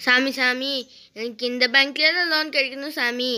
சாமி சாமி எனக்கு இந்த பேங்க்ல தான் லோன் கிடைக்கணும் சாமி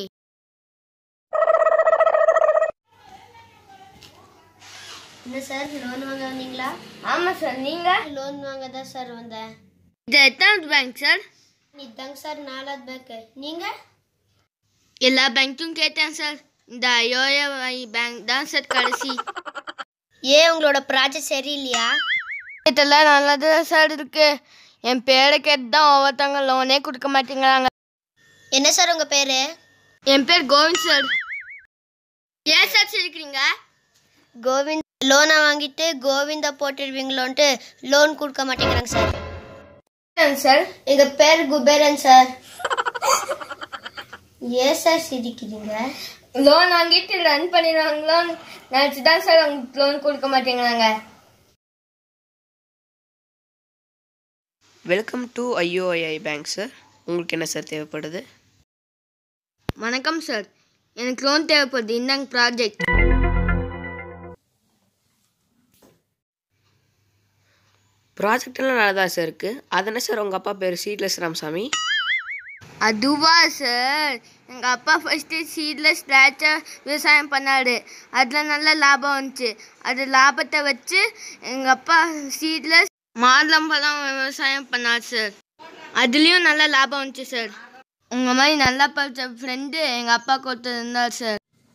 என்ன சார் லோன் வாங்க வந்தீங்களா ஆமாம் சார் நீங்கள் லோன் வாங்க தான் சார் வந்தேன் இது எத்தனாவது பேங்க் சார் இதாங்க சார் நாலாவது பேங்க்கு நீங்கள் எல்லா பேங்க்கும் கேட்டேன் சார் இந்த ஐஓஏ பேங்க் தான் சார் கடைசி ஏன் உங்களோட ப்ராஜெக்ட் சரியில்லையா இதெல்லாம் நல்லது சார் இருக்கு என் பேரை கேட்டு தான் ஒவ்வொருத்தவங்க லோனே கொடுக்க மாட்டேங்கிறாங்க என்ன சார் உங்கள் பேர் என் பேர் கோவிந்த் சார் ஏன் சார் சிரிக்கிறீங்க கோவிந்த் லோனை வாங்கிட்டு கோவிந்தா போட்டுடுவீங்களோன்ட்டு லோன் கொடுக்க மாட்டேங்கிறாங்க சார் சார் எங்க பேர் குபேரன் சார் ஏன் சார் சிரிக்கிறீங்க லோன் வாங்கிட்டு ரன் பண்ணிடுவாங்களோன்னு நினச்சி தான் சார் உங்களுக்கு லோன் கொடுக்க மாட்டேங்கிறாங்க welcome to IOI bank sir உங்களுக்கு என்ன சார் தேவைப்படுது வணக்கம் சார் எனக்கு லோன் தேவைப்படுது இந்தாங்க ப்ராஜெக்ட் ப்ராஜெக்ட் எல்லாம் நல்லா தான் சார் இருக்குது அதனே சார் உங்கள் அப்பா பேர் சீட்லெஸ் ராமசாமி அதுவா சார் எங்கள் அப்பா ஃபஸ்ட்டு சீட்லெஸ் ஸ்ட்ராச்சாக விவசாயம் பண்ணாரு அதில் நல்ல லாபம் வந்துச்சு அது லாபத்தை வச்சு எங்கள் அப்பா சீட்லெஸ் மாதுளம்பழம் விவசாயம் பண்ணார் சார் அதுலேயும் நல்ல லாபம் வந்துச்சு சார் உங்கள் மாதிரி நல்லா படித்த ஃப்ரெண்டு எங்கள் அப்பா ஒருத்தர் இருந்தார் சார்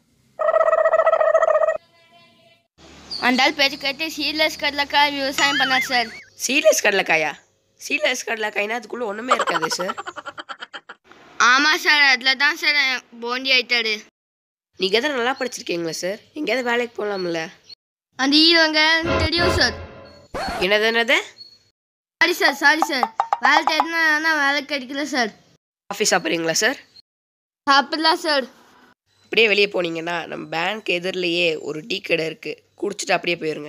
அந்த ஆள் பேச்சு கேட்டு சீட்லெஸ் கடலக்காய் விவசாயம் பண்ணார் சார் சீட்லெஸ் கடலைக்காயா சீட்லெஸ் கடலைக்காய்னா அதுக்குள்ளே ஒன்றுமே இருக்காது சார் ஆமாம் சார் அதில் தான் சார் போண்டி ஆயிட்டாரு நீங்கள் எதாவது நல்லா படிச்சிருக்கீங்களா சார் எங்கேயாவது வேலைக்கு போகலாம்ல அந்த ஈவங்க தெரியும் சார் என்னது என்னது சாரி சார் சாரி சார் வேலை தேடினா ஆனால் வேலை கிடைக்கல சார் ஆஃபீஸ் சாப்பிட்றீங்களா சார் சாப்பிடலாம் சார் அப்படியே வெளியே போனீங்கன்னா நம்ம பேங்க் எதிரிலேயே ஒரு டீ கடை இருக்குது குடிச்சிட்டு அப்படியே போயிருங்க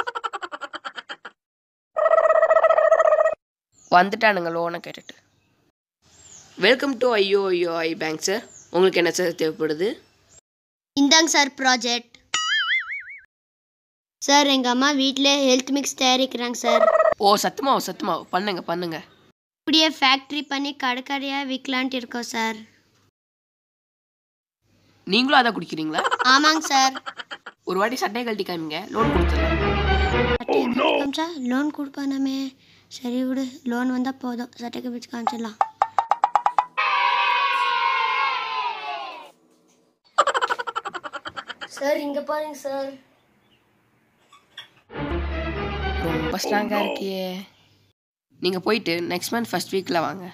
வந்துட்டானுங்க லோனை கேட்டுட்டு வெல்கம் டு ஐயோ ஐயோ ஐ பேங்க் சார் உங்களுக்கு என்ன சார் தேவைப்படுது இந்தாங்க சார் ப்ராஜெக்ட் சார் எங்கள் அம்மா வீட்டில் ஹெல்த் மிக்ஸ் தயாரிக்கிறாங்க சார் ஓ சத்துமாவு சத்துமாவு பண்ணுங்க பண்ணுங்க இப்படியே ஃபேக்ட்ரி பண்ணி கடை கடையாக விற்கலான்ட்டு இருக்கோம் சார் நீங்களும் அதை குடிக்கிறீங்களா ஆமாங்க சார் ஒரு வாட்டி சட்டையை கழட்டி காமிங்க லோன் கொடுத்துருங்க காமிச்சா லோன் கொடுப்பானாமே சரி விடு லோன் வந்தால் போதும் சட்டைக்கு பிடிச்சி காமிச்சிடலாம் சார் இங்கே பாருங்க சார் ரொம்ப ஸ்ட்ராங்காக இருக்கியே நீங்கள் போயிட்டு நெக்ஸ்ட் மந்த் ஃபர்ஸ்ட் வீக்கில் வாங்க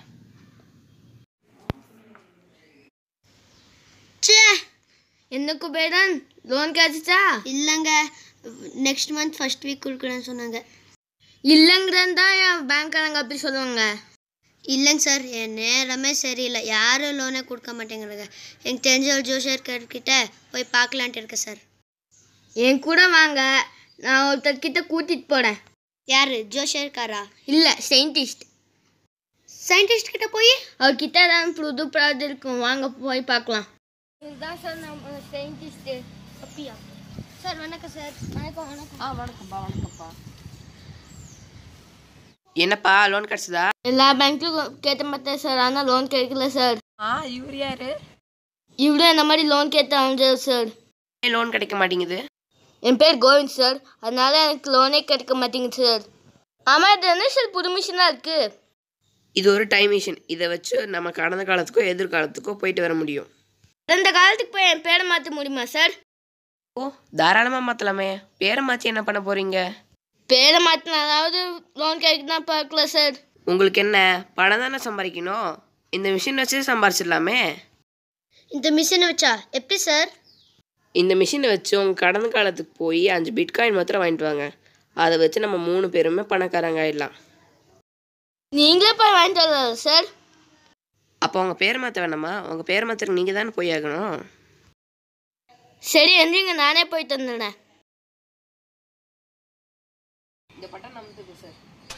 சே என்ன குபேரன் லோன் கிடைச்சிச்சா இல்லைங்க நெக்ஸ்ட் மந்த் ஃபர்ஸ்ட் வீக் கொடுக்குறேன்னு சொன்னாங்க இல்லைங்கிறது தான் என் பேங்க்காரங்க அப்படி சொல்லுவாங்க இல்லைங்க சார் என் நேரமே சரியில்லை யாரும் லோனே கொடுக்க மாட்டேங்கிறாங்க எனக்கு தெரிஞ்ச ஒரு ஜோஷியர் கிட்ட போய் பார்க்கலான்ட்டு இருக்கேன் சார் என் கூட வாங்க நான் ஒருத்தர்கிட்ட கூட்டிகிட்டு போகிறேன் யார் ஜோஷியர்காரா இல்லை சயின்டிஸ்ட் சயின்டிஸ்ட் கிட்ட போய் அவர்கிட்ட தான் புது ப்ராஜெக்ட் இருக்கும் வாங்க போய் பார்க்கலாம் இதுதான் சார் நம்ம சயின்டிஸ்ட்டு அப்படியா சார் வணக்கம் சார் வணக்கம் வணக்கம் ஆ வணக்கம்ப்பா வணக்கம்ப்பா என்னப்பா லோன் கிடச்சதா எல்லா பேங்க்கும் கேட்ட மாட்டேன் சார் ஆனால் லோன் கிடைக்கல சார் ஆ இவர் யாரு இவ்வளோ இந்த மாதிரி லோன் கேட்டு அமைஞ்சது சார் லோன் கிடைக்க மாட்டேங்குது என் பேர் கோவிந்த் சார் அதனால எனக்கு லோனே கிடைக்க மாட்டேங்குது சார் ஆமாம் இது என்ன சார் புது மிஷினாக இருக்குது இது ஒரு டைம் மிஷின் இதை வச்சு நம்ம கடந்த காலத்துக்கோ எதிர்காலத்துக்கோ போயிட்டு வர முடியும் அந்த காலத்துக்கு போய் என் பேரை மாற்ற முடியுமா சார் ஓ தாராளமாக மாற்றலாமே பேரை மாற்றி என்ன பண்ண போகிறீங்க பேரை மாற்றினாலாவது லோன் கிடைக்குதா பார்க்கல சார் உங்களுக்கு என்ன பணம் தானே சம்பாதிக்கணும் இந்த மிஷின் வச்சு சம்பாரிச்சிடலாமே இந்த மிஷினை வச்சா எப்படி சார் இந்த மிஷினை வச்சு உங்கள் கடந்த காலத்துக்கு போய் அஞ்சு பிட்காயின் மாத்திரம் வாங்கிட்டு வாங்க அதை வச்சு நம்ம மூணு பேருமே பணக்காரங்க ஆயிடலாம் நீங்களே போய் வாங்கிட்டு வரல சார் அப்போ உங்கள் பேர் மாற்ற வேணாமா உங்கள் பேர் மாத்திரம் நீங்கள் தானே போய் ஆகணும் சரி எந்திரிங்க நானே போயிட்டு வந்துடுறேன் இந்த பட்டம் நமக்கு சார்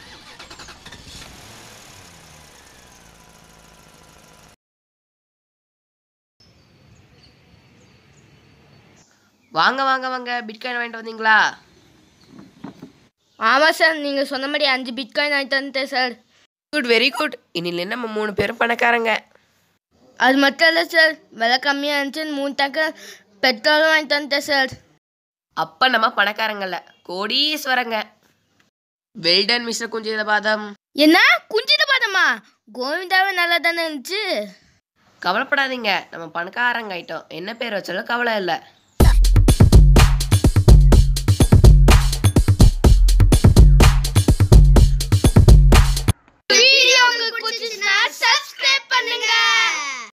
வாங்க வாங்க வாங்க பிட்காயின் வாங்கிட்டு வந்தீங்களா ஆமாம் சார் நீங்கள் சொன்ன மாதிரி அஞ்சு பிட்காயின் வாங்கிட்டு வந்துட்டேன் சார் குட் வெரி குட் இனில நம்ம மூணு பேரும் பணக்காரங்க அது மட்டும் இல்லை சார் விலை கம்மியாக இருந்துச்சுன்னு மூணு டக்கு பெட்ரோலும் வாங்கிட்டு வந்துட்டேன் சார் அப்ப நம்ம பணக்காரங்கல்ல கோடீஸ்வரங்க வெல்டன் மிஸ்டர் குஞ்சித பாதம் என்ன குஞ்சித பாதமா கோவிந்தாவே நல்லா தானே இருந்துச்சு கவலைப்படாதீங்க நம்ம பணக்காரங்க ஆயிட்டோம் என்ன பேர் வச்சாலும் கவலை இல்லை வீடியோ உங்களுக்கு பிடிச்சிருந்தா சப்ஸ்கிரைப் பண்ணுங்க